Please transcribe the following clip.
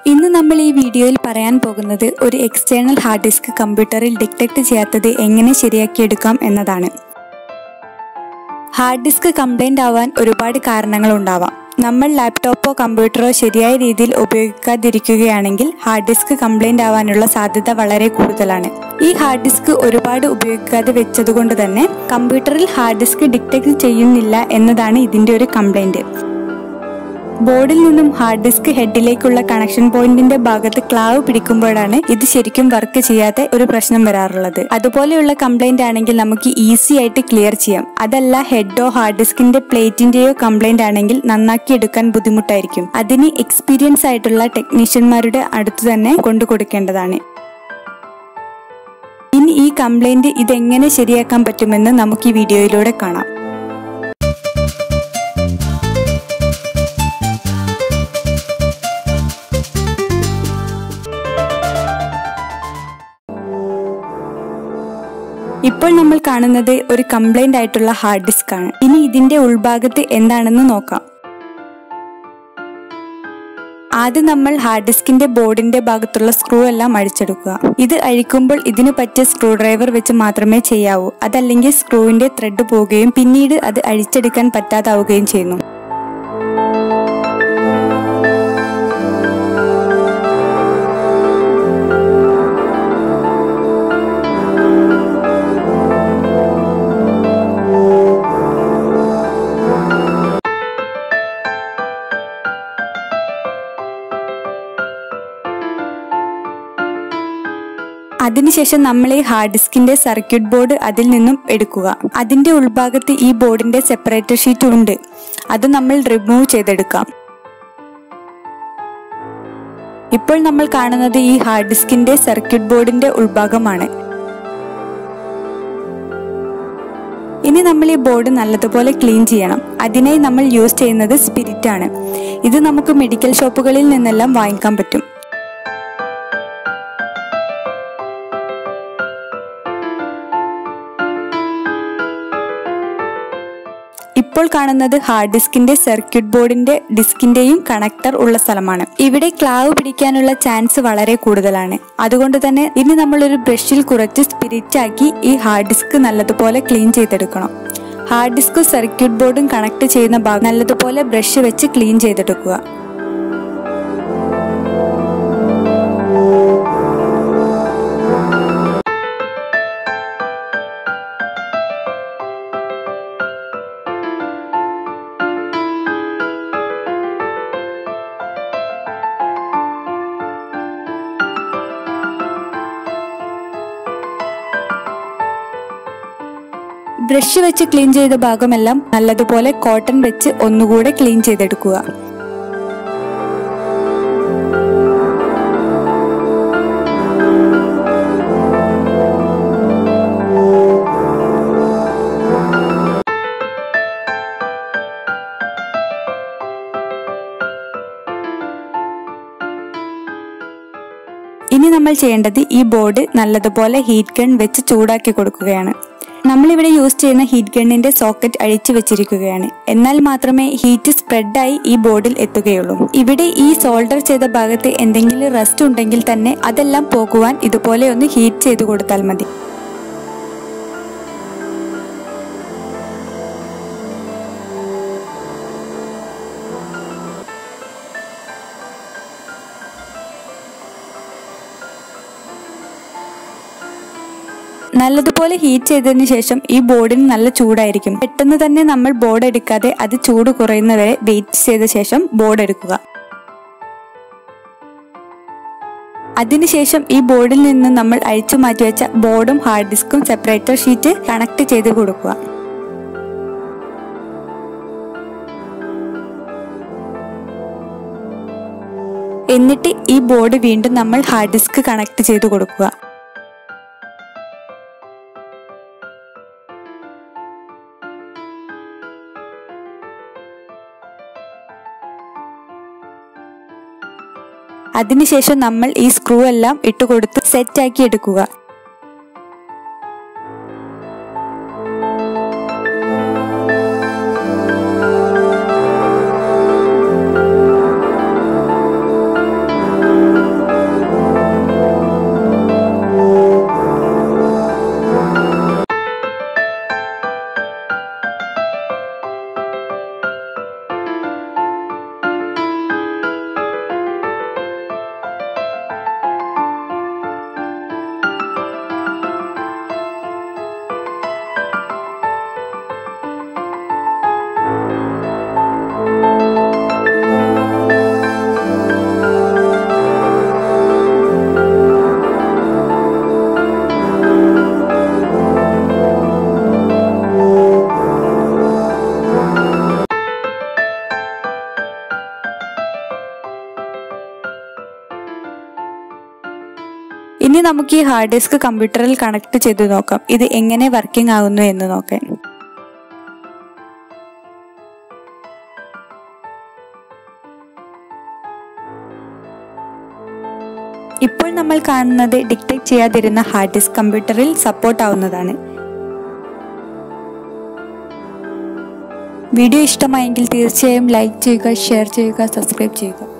ഇന്ന് നമ്മൾ ഈ വീഡിയോയിൽ പറയാൻ പോകുന്നത് ഒരു എക്സ്റ്റേണൽ ഹാർഡ് ഡിസ്ക് കമ്പ്യൂട്ടറിൽ ഡിറ്റക്ട് ചെയ്യാത്തത് എങ്ങനെ ശരിയാക്കിയെടുക്കാം എന്നതാണ് ഹാർഡ് ഡിസ്ക് കംപ്ലൈന്റ് ആവാൻ ഒരുപാട് കാരണങ്ങൾ ഉണ്ടാവാം നമ്മൾ ലാപ്ടോപ്പോ കമ്പ്യൂട്ടറോ ശരിയായ രീതിയിൽ ഉപയോഗിക്കാതിരിക്കുകയാണെങ്കിൽ ഹാർഡ് ഡിസ്ക് കംപ്ലൈന്റ് ആവാനുള്ള സാധ്യത വളരെ കൂടുതലാണ് ഈ ഹാർഡ് ഡിസ്ക് ഒരുപാട് ഉപയോഗിക്കാതെ വെച്ചതുകൊണ്ട് തന്നെ കമ്പ്യൂട്ടറിൽ ഹാർഡ് ഡിസ്ക് ഡിറ്റക്ട് ചെയ്യുന്നില്ല എന്നതാണ് ഇതിന്റെ ഒരു കംപ്ലൈന്റ് ബോർഡിൽ നിന്നും ഹാർഡ് ഡിസ്ക് ഹെഡിലേക്കുള്ള കണക്ഷൻ പോയിന്റിന്റെ ഭാഗത്ത് ക്ലാവ് പിടിക്കുമ്പോഴാണ് ഇത് ശരിക്കും വർക്ക് ചെയ്യാതെ ഒരു പ്രശ്നം വരാറുള്ളത് അതുപോലെയുള്ള കംപ്ലൈന്റ് ആണെങ്കിൽ നമുക്ക് ഈസി ആയിട്ട് ക്ലിയർ ചെയ്യാം അതല്ല ഹെഡോ ഹാർഡ് ഡിസ്കിന്റെ പ്ലേറ്റിന്റെയോ കംപ്ലൈന്റ് ആണെങ്കിൽ നന്നാക്കി എടുക്കാൻ ബുദ്ധിമുട്ടായിരിക്കും അതിന് എക്സ്പീരിയൻസ് ആയിട്ടുള്ള ടെക്നീഷ്യന്മാരുടെ അടുത്ത് തന്നെ കൊണ്ടു കൊടുക്കേണ്ടതാണ് ഇനി ഈ കംപ്ലൈന്റ് ഇതെങ്ങനെ ശരിയാക്കാൻ പറ്റുമെന്ന് നമുക്ക് ഈ വീഡിയോയിലൂടെ കാണാം ഇപ്പോൾ നമ്മൾ കാണുന്നത് ഒരു കംപ്ലൈന്റ് ആയിട്ടുള്ള ഹാർഡ് ഡിസ്ക് ആണ് ഇനി ഇതിന്റെ ഉൾഭാഗത്ത് എന്താണെന്ന് നോക്കാം ആദ്യം നമ്മൾ ഹാർഡ് ഡിസ്കിന്റെ ബോർഡിന്റെ ഭാഗത്തുള്ള സ്ക്രൂ എല്ലാം അഴിച്ചെടുക്കുക ഇത് അഴിക്കുമ്പോൾ ഇതിന് പറ്റിയ സ്ക്രൂ ഡ്രൈവർ വെച്ച് മാത്രമേ ചെയ്യാവൂ അതല്ലെങ്കിൽ സ്ക്രൂവിന്റെ ത്രെഡ് പോവുകയും പിന്നീട് അത് അഴിച്ചെടുക്കാൻ പറ്റാതാവുകയും ചെയ്യുന്നു അതിനുശേഷം നമ്മൾ ഈ ഹാർഡ് ഡിസ്കിന്റെ സർക്യൂട്ട് ബോർഡ് അതിൽ നിന്നും എടുക്കുക അതിന്റെ ഉൾഭാഗത്ത് ഈ ബോർഡിന്റെ സെപ്പറേറ്റർ ഷീറ്റ് ഉണ്ട് അത് നമ്മൾ റിമൂവ് ചെയ്തെടുക്കാം ഇപ്പോൾ നമ്മൾ കാണുന്നത് ഈ ഹാർഡ് ഡിസ്കിന്റെ സർക്യൂട്ട് ബോർഡിന്റെ ഉൾഭാഗമാണ് ഇനി നമ്മൾ ഈ ബോർഡ് നല്ലതുപോലെ ക്ലീൻ ചെയ്യണം അതിനായി നമ്മൾ യൂസ് ചെയ്യുന്നത് സ്പിരിറ്റ് ആണ് ഇത് നമുക്ക് മെഡിക്കൽ ഷോപ്പുകളിൽ നിന്നെല്ലാം വാങ്ങിക്കാൻ പറ്റും ഇപ്പോൾ കാണുന്നത് ഹാർഡ് ഡിസ്കിന്റെ സർക്യൂട്ട് ബോർഡിന്റെ ഡിസ്കിന്റെയും കണക്ടർ ഉള്ള സ്ഥലമാണ് ഇവിടെ ക്ലാവ് പിടിക്കാനുള്ള ചാൻസ് വളരെ കൂടുതലാണ് അതുകൊണ്ട് തന്നെ ഇനി നമ്മൾ ഒരു ബ്രഷിൽ കുറച്ച് സ്പിരിറ്റ് ആക്കി ഈ ഹാർഡ് ഡിസ്ക് നല്ലതുപോലെ ക്ലീൻ ചെയ്തെടുക്കണം ഹാർഡ് ഡിസ്ക് സർക്യൂട്ട് ബോർഡും കണക്ട് ചെയ്യുന്ന ഭാഗം നല്ലതുപോലെ ബ്രഷ് വെച്ച് ക്ലീൻ ചെയ്തെടുക്കുക ബ്രഷ് വെച്ച് ക്ലീൻ ചെയ്ത ഭാഗമെല്ലാം നല്ലതുപോലെ കോട്ടൺ വെച്ച് ഒന്നുകൂടെ ക്ലീൻ ചെയ്തെടുക്കുക ഇനി നമ്മൾ ചെയ്യേണ്ടത് ഈ ബോർഡ് നല്ലതുപോലെ ഹീറ്റ് ഗൺ വെച്ച് ചൂടാക്കി കൊടുക്കുകയാണ് നമ്മളിവിടെ യൂസ് ചെയ്യുന്ന ഹീറ്റ് ഗണ്ണിന്റെ സോക്കറ്റ് അഴിച്ചു വെച്ചിരിക്കുകയാണ് എന്നാൽ മാത്രമേ ഹീറ്റ് സ്പ്രെഡായി ഈ ബോർഡിൽ എത്തുകയുള്ളൂ ഇവിടെ ഈ സോൾഡർ ചെയ്ത ഭാഗത്ത് എന്തെങ്കിലും റസ്റ്റ് ഉണ്ടെങ്കിൽ തന്നെ അതെല്ലാം പോകുവാൻ ഇതുപോലെ ഒന്ന് ഹീറ്റ് ചെയ്ത് കൊടുത്താൽ മതി നല്ലതുപോലെ ഹീറ്റ് ചെയ്തതിന് ശേഷം ഈ ബോർഡിന് നല്ല ചൂടായിരിക്കും പെട്ടെന്ന് തന്നെ നമ്മൾ ബോർഡ് എടുക്കാതെ അത് ചൂട് കുറയുന്നവരെ വെയിറ്റ് ചെയ്ത ശേഷം ബോർഡ് എടുക്കുക അതിനുശേഷം ഈ ബോർഡിൽ നിന്ന് നമ്മൾ അഴിച്ചു മാറ്റിവെച്ച ബോർഡും ഹാർഡ് ഡിസ്കും സെപ്പറേറ്റർ ഷീറ്റ് കണക്ട് ചെയ്ത് കൊടുക്കുക എന്നിട്ട് ഈ ബോർഡ് വീണ്ടും നമ്മൾ ഹാർഡ് ഡിസ്ക് കണക്ട് ചെയ്ത് കൊടുക്കുക അതിനുശേഷം നമ്മൾ ഈ സ്ക്രൂ എല്ലാം ഇട്ടുകൊടുത്ത് സെറ്റാക്കി എടുക്കുക ഇനി നമുക്ക് ഈ ഹാർഡ് ഡിസ്ക് കമ്പ്യൂട്ടറിൽ കണക്ട് ചെയ്ത് നോക്കാം ഇത് എങ്ങനെ വർക്കിംഗ് ആകുന്നു എന്ന് നോക്കാൻ ഇപ്പോൾ നമ്മൾ കാണുന്നത് ഡിക്റ്റേറ്റ് ചെയ്യാതിരുന്ന ഹാർഡ് ഡിസ്ക് കമ്പ്യൂട്ടറിൽ സപ്പോർട്ട് ആവുന്നതാണ് വീഡിയോ ഇഷ്ടമായെങ്കിൽ തീർച്ചയായും ലൈക്ക് ചെയ്യുക ഷെയർ ചെയ്യുക സബ്സ്ക്രൈബ് ചെയ്യുക